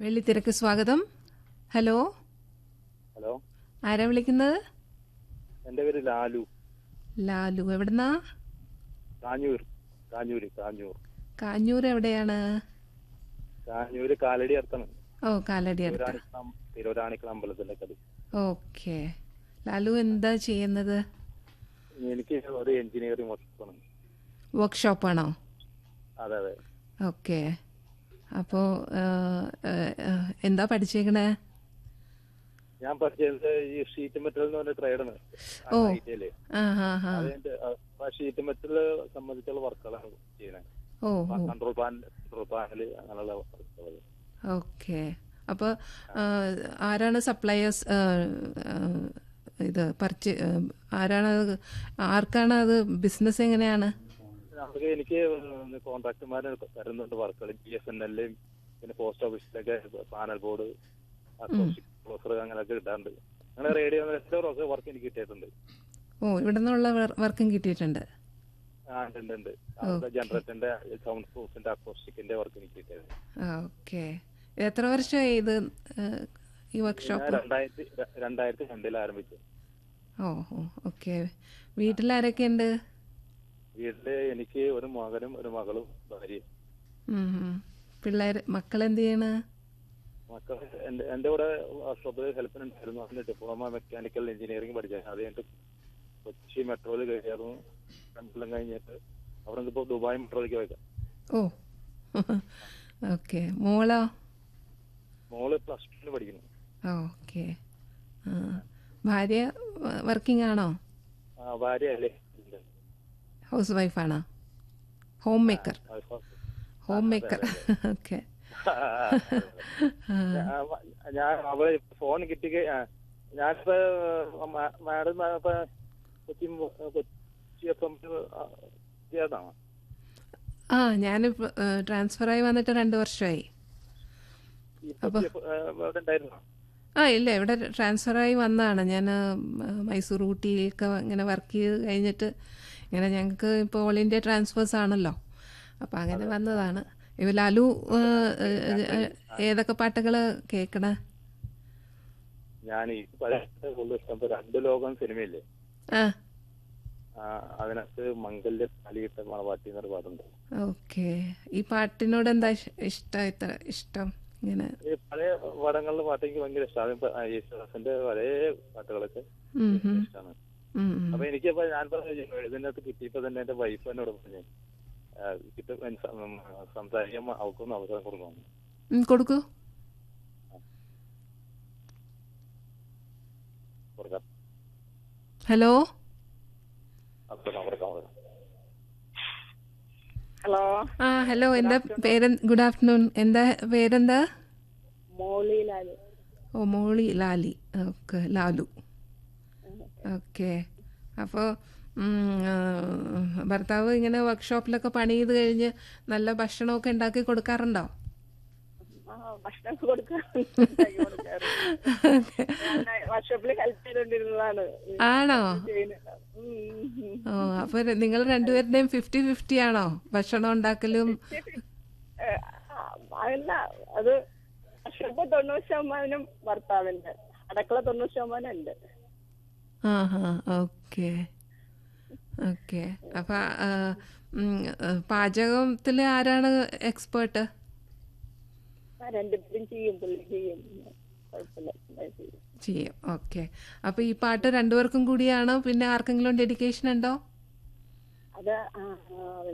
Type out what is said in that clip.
വെള്ളിത്തിരക്ക് സ്വാഗതം hello hello ആരാ വിളിക്കുന്നത് എൻ്റെ പേര് ലാലു ലാലു എവിടുന്നാ കാഞ്ഞൂർ കാഞ്ഞൂര് കാഞ്ഞൂർ കാഞ്ഞൂർ എവിടെയാണ് കാഞ്ഞൂര് കാലടി അടുത്താണ് ഓ കാലടി അടുത്ത് തിരുവരാണിക്കുളം തിരുവരാണിക്കുളം അമ്പലത്തിന്റെ കടി ഓക്കെ ലാലു എന്താ ചെയ്യുന്നത് എനിക്ക് ഒരു എഞ്ചിനീയറിംഗ് വർക്കാണ് വർക്ക്ഷോപ്പാണോ അതെ അതെ ഓക്കെ അപ്പോൾ എന്താ പഠിച്ചേക്കണേ ഞാൻ പഠിച്ചത് ഈ ഷീറ്റ് മെറ്റൽ എന്ന് പറഞ്ഞ ട്രേഡാണ് ഓ. ഐറ്റിയില് ആ ഹാ ഹാ അതിന്റെ ആ ഷീറ്റ് മെറ്റൽ സംബന്ധിച്ചുള്ള വർക്കുകളാണ് ചെയ്യുന്നത് ഓ ഓ കൺട്രോൾ പാനൽ കൺട്രോൾ പാനൽ അങ്ങനെയുള്ള വർക്കുകൾ ഓക്കെ അപ്പോൾ ആരാണ് സപ്ലയേഴ്സ് ഇത് പർച്ചേ ആരാണ് അത് ആർക്കാണ് അത് ബിസിനസ് എങ്ങനെയാണ് നമുക്ക് എനിക്ക് കോൺട്രാക്ടർമാർ തരുന്നുണ്ട് വർക്കുകൾ ബി എസ് എൻ എല്ല് പിന്നെ പോസ്റ്റ് ഓഫീസിലൊക്കെ പാനൽ ബോർഡ് ക്ലോസർ അങ്ങനെയൊക്കെ കിട്ടാറുണ്ട് അങ്ങനെ റേഡിയോ ഒക്കെ വർക്ക് എനിക്ക് കിട്ടിയിട്ടുണ്ട് ഓ ഇവിടെ നിന്നുള്ള വർക്കും കിട്ടിയിട്ടുണ്ട് ആ ഉണ്ട് ഉണ്ട്, ഉണ്ട് അവിടുത്തെ ജനറേറ്ററിന്റെ സൗണ്ട് പ്രൂഫിന്റെ അക്കോസ്റ്റിക്കിന്റെ വർക്ക് എനിക്ക് കിട്ടിയിട്ടുണ്ട് ഓക്കെ എത്ര വർഷമായി ഇത് ആ, ഈ ഞാൻ വർക്ക്ഷോപ്പ് രണ്ടായിരത്തി ര- രണ്ടായിരത്തി രണ്ടിൽ ആരംഭിച്ചു ഓ ഓ ഓക്കെ വീട്ടിലാരൊക്കെയുണ്ട് വീട്ടില് എനിക്ക് ഒരു മകനും ഒരു മകളും ഭാര്യയും ഉം, ഉം. പിള്ളേർ മക്കളെന്ത് ചെയ്യണ് മക്കൾ എന്റെ എന്റെ കൂടെ വർക്ക്ഷോപ്പിൽ ഹെൽപ്പിനുണ്ടായിരുന്നു അതിന് ഡിപ്ലോമ മെക്കാനിക്കൽ എഞ്ചിനീയറിംഗ് പഠിച്ചത് അത് കഴിഞ്ഞിട്ട് കൊച്ചി മെട്രോയിൽ കയറിയായിരുന്നു രണ്ടെല്ലാം കഴിഞ്ഞിട്ട് അവിടെ നിന്ന് ഇപ്പോൾ ദുബായ് മെട്രോയിലേക്ക് പോയേക്കാം ഓ ഓക്കെ മോളോ മോള് പ്ലസ് ടുവിന് പഠിക്കുന്നു ഓക്കെ ഭാര്യ വർക്കിംഗ് ആണോ ആ ഭാര്യ അല്ലേ ഹൗസ് വൈഫാണോ home maker home maker okay ഞാൻ അവളെ ഫോൺ കിട്ടി ഞാനിപ്പോ മാ- മാഡം ഇപ്പൊ കൊച്ചി മു- കൊച്ചി എഫ് എം ചെയ്തതാണോ ആ ഞാൻ ട്രാൻസ്ഫറായി വന്നിട്ട് രണ്ട് വർഷമായി ഈ കൊച്ചി എഫ്- ഏ, ഇവിടെ ഉണ്ടായിരുന്നോ ആ ഇല്ല ഇവിടെ ട്രാൻസ്ഫറായി വന്നതാണ് ഞാൻ മൈസൂർ ഊട്ടിയിലൊക്കെ ഇങ്ങനെ വർക്ക് ചെയ്ത് കഴിഞ്ഞിട്ട് ഇങ്ങനെ ഞങ്ങൾക്ക് ഇപ്പോൾ ഓൾ ഇന്ത്യ ട്രാൻസ്ഫേഴ്സ് ആണല്ലോ അപ്പം അങ്ങനെ വന്നതാണ് ഇവ ലാലു ആ, ഏ, ഏ, ഏതൊക്കെ പാട്ടുകൾ കേൾക്കണേ ഞാൻ ഈ പഴയ കൂടുതൽ ഇഷ്ടം ഇപ്പൊ രണ്ട് ലോകം സിനിമയില്ലേ ആ ആ, അതിനകത്ത് മംഗല്യ താലിയിട്ട മണവാട്ടി എന്നൊരു പാട്ടുണ്ട് ഓക്കെ ഈ പാട്ടിനോട് എന്താ ഇഷ്- ഇഷ്ടം ഇത്ര ഇഷ്ടം ഇങ്ങനെ ഈ പഴയ പടങ്ങളിലെ പാട്ട് എനിക്ക് ഭയങ്കര ഇഷ്ടമാണ് ഇപ്പൊ ആ യേശുദാസിന്റെ പഴയ പാട്ടുകളൊക്കെ ഉം, ഉം, ഇഷ്ടമാണ് ഉം, ഉം. അപ്പൊ എനിക്കിപ്പോ ഞാൻ പറഞ്ഞു ഇതിനകത്ത് കിട്ടിയപ്പോ തന്നെ എന്റെ വൈഫ് എന്നോട് പറഞ്ഞു ആ, കിട്ടും സം- ഉം, സംസാരിക്കാൻ അവൾക്കൊന്നും അവസരം കൊടുക്കണം ഉം, കൊടുക്കൂ കൊടുക്കാം ഹലോ കൊടുക്കാം കൊടുക്കാം കൊടുക്കാം ഹലോ ആ ഹലോ എന്താ പേര് ഗുഡ് ആഫ്റ്റർനൂൺ എന്താ പേരെന്താ മോളിയിലാണ് ഓ മോളി ലാലി ഓക്കെ ലാലു ഓക്കെ അപ്പോൾ ഭർത്താവ് ഇങ്ങനെ വർക്ക്ഷോപ്പിലൊക്കെ പണി ചെയ്ത് കഴിഞ്ഞ് നല്ല ഭക്ഷണമൊക്കെ ഉണ്ടാക്കി കൊടുക്കാറുണ്ടോ ആ ഭക്ഷണം കൊടുക്കാൻ വർക്ക്ഷോപ്പിൽ ഹെൽപ്പ് ചെയ്തോണ്ടിരുന്നതാണ് ആണോ ചെയ്യുന്നത് ഉം, ഉം. ഓ അപ്പൊ നിങ്ങൾ രണ്ടുപേരുടെയും ഫിഫ്റ്റി ഫിഫ്റ്റി ആണോ ഭക്ഷണം ഉണ്ടാക്കലും ഏ, ആ, അതല്ല അത് വർക്ക്ഷോപ്പ് തൊണ്ണൂറ് ശതമാനം ഭർത്താവിന്റെ അടക്കള തൊണ്ണൂറ് ശതമാനം ഉണ്ട് ആ ഹാ ഓക്കെ ഓക്കെ അപ്പൊ ആ, ഉം, പാചകത്തിൽ ആരാണ് എക്സ്പേർട്ട് ആ രണ്ടുപേരും ചെയ്യും പുള്ളി ചെയ്യും കുഴപ്പമില്ല നന്നായി ചെയ്യും ചെയ്യും ഓക്കെ അപ്പൊ ഈ പാട്ട് രണ്ടുപേർക്കും കൂടിയാണോ പിന്നെ ആർക്കെങ്കിലും ഡെഡിക്കേഷൻ ഉണ്ടോ അത് ആ, ആ,